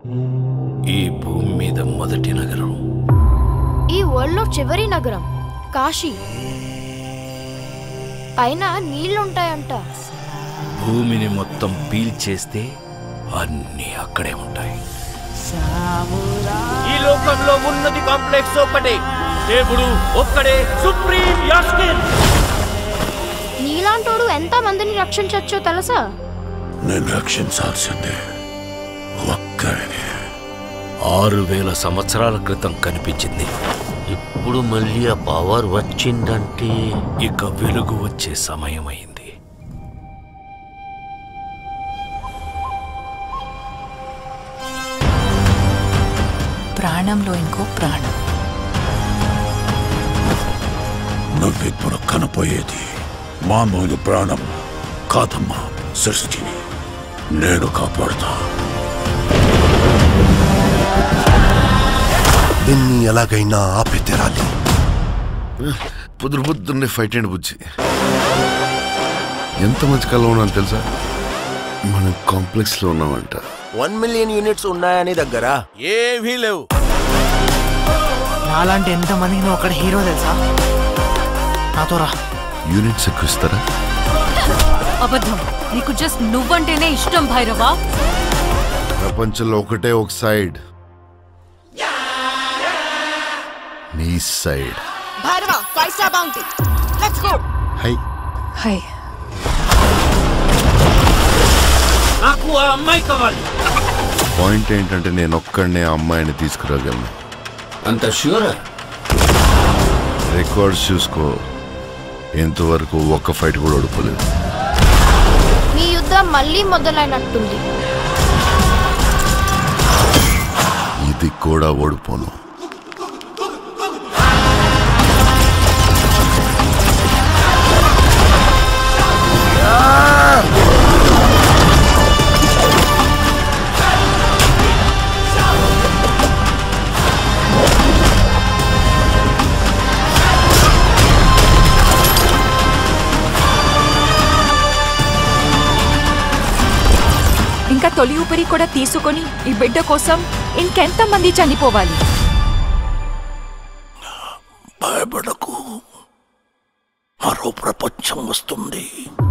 ఈ భూమి మీద మొదటి నగరం ఈ వరల్డ్లో చివరి నగరం కాశీ పైన నీళ్లుంటాయంట భూమిని మొత్తం పీల్చేస్తే అన్నీ అక్కడే ఉంటాయి ఈ లోకంలో ఉన్నది కాంప్లెక్స్ ఒక్కటే దేవుడు ఒక్కడే సుప్రీం యాస్కిన్ నీలాంటోడు ఎంత మందిని రక్షించవచ్చో తెలుసా నేను రక్షించాల్సిందే ఒక్కడిని ఆరు వేల సంవత్సరాల క్రితం కనిపించింది ఇప్పుడు మళ్ళీ ఆ పవర్ వచ్చిందంటే ఇక వెలుగు వచ్చే సమయమైంది ప్రాణంలో ఇంకో ప్రాణం నువ్విప్పుడు కనపోయేది మామూలు ప్రాణం కాదమ్మా సృష్టిని నేను కాపాడుతా దీన్ని ఎలాగైనా ఆపి తీరాలి పొద్దున పొద్దున్నే ఫైట్ అండి బుజ్జి ఎంత మంచి కళ ఉన్నాను తెలుసా మనం కాంప్లెక్స్ లో ఉన్నామంట వన్ మిలియన్ యూనిట్స్ ఉన్నాయని దగ్గర ఏవీ లేవు నాలాంటి ఎంత మందికి నువ్వు అక్కడ హీరో తెలుసా నాతో రా యూనిట్స్ ఎక్కువ ఇస్తారా అబద్ధం నీకు జస్ట్ నువ్వంటేనే ఇష్టం భైరవా ప్రపంచంలో ఒకటే ఒక సైడ్ నీ side Bhairava five star bounty let's go hi hi నాకు ఆ అమ్మాయి కావాలి పాయింట్ ఏంటంటే నేను ఒక్కడనే ఆ అమ్మాయిని తీసుకురాగలను అంత ష్యూరా రికార్డ్స్ చూసుకో ఇంతవరకు ఒక్క ఫైట్ కూడా ఓడిపోలేదు మీ యుద్ధం మళ్ళీ మొదలైనట్టుంది ఇది కూడా ఓడిపోను ఇంకా తొలి ఊపిరి కూడా తీసుకొని ఈ బిడ్డ కోసం ఇంకెంత మంది చనిపోవాలి భయపడకు మరో ప్రపంచం వస్తుంది